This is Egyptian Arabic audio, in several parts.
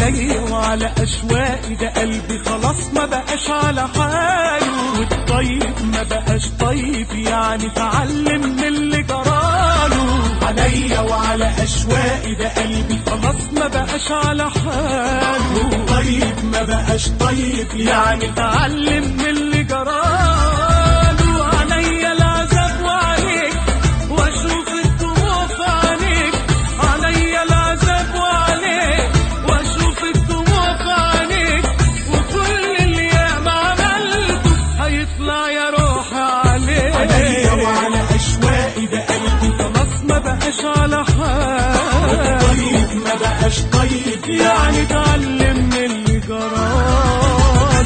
عليا وعلى اشواقي ده قلبي خلاص ما بقاش على حاله والطيب ما بقاش طيب يعني اتعلم من اللي جراله عليا وعلى اشواقي ده قلبي خلاص ما بقاش على حاله طيب ما بقاش طيب يعني اتعلم من اللي جراله عليا العذاب وعليك واشوف الدموع في عينيك عليا العذاب وعليك واشوف الدموع في عينيك وكل اللي ياما عملته هيطلع يا روحي عليك عليا وعلى اشواقي ده قلبي خلاص ما بقاش على حال طيب ما بقاش طيب يعني اتعلم من اللي جراله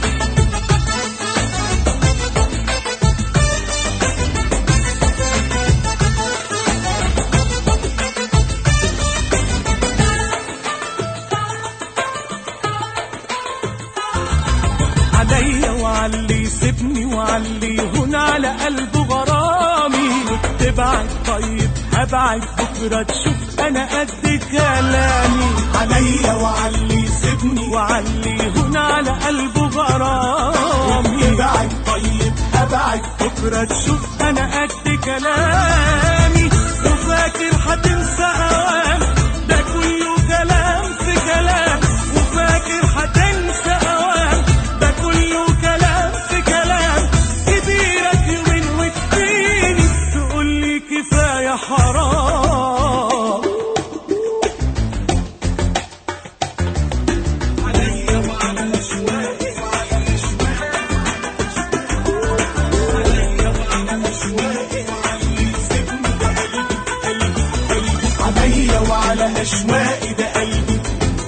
عليا وعلي يسيبني وعلي يهون على قلبه غرامي وتبعد طيب هبعد بكرة تشوف أنا قد كلامي عليا وعلي يسيبني وعلي يهون على قلبه غرامي تبعد طيب هبعد بكرة تشوف أنا قد كلامي وفاكر هتنسى أوام ده كله كلام في كلام وفاكر هتنسى أوام ده كله كلام في كلام كبيرك يومين وتديني تقول لي كفاية حرام عليا وعلى أشواقي وعلى عليا وعلى أشواقي وعلى سيبني ده قلبي قلبي قلبي عليا وعلى أشواقي ده قلبي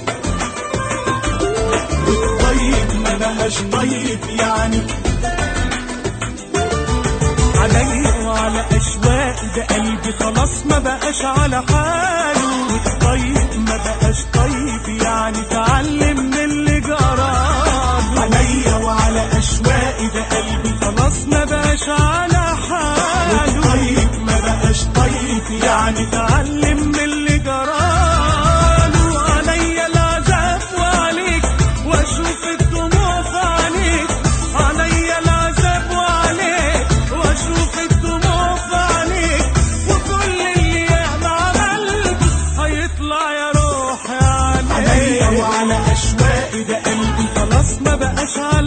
طيب ما بقاش طيب يعني عليا وعلى أشواقي ده قلبي خلاص ما بقاش على حاله طيب ما بقاش طيب يعني اتعلم من اللي جراله عليا وعلى أشواقي ده قلبي خلاص ما بقاش على حاله طيب ما بقاش طيب يعني اتعلم من اللي جراله عليا العذاب وعليك واشوف الدموع في عينيك عليا العذاب وعليك واشوف الدموع في عينيك وكل اللي ياما عملته هيطلع يا روحي عليك عليا وعلى اشواقي ده قلبي خلاص ما بقاش عليك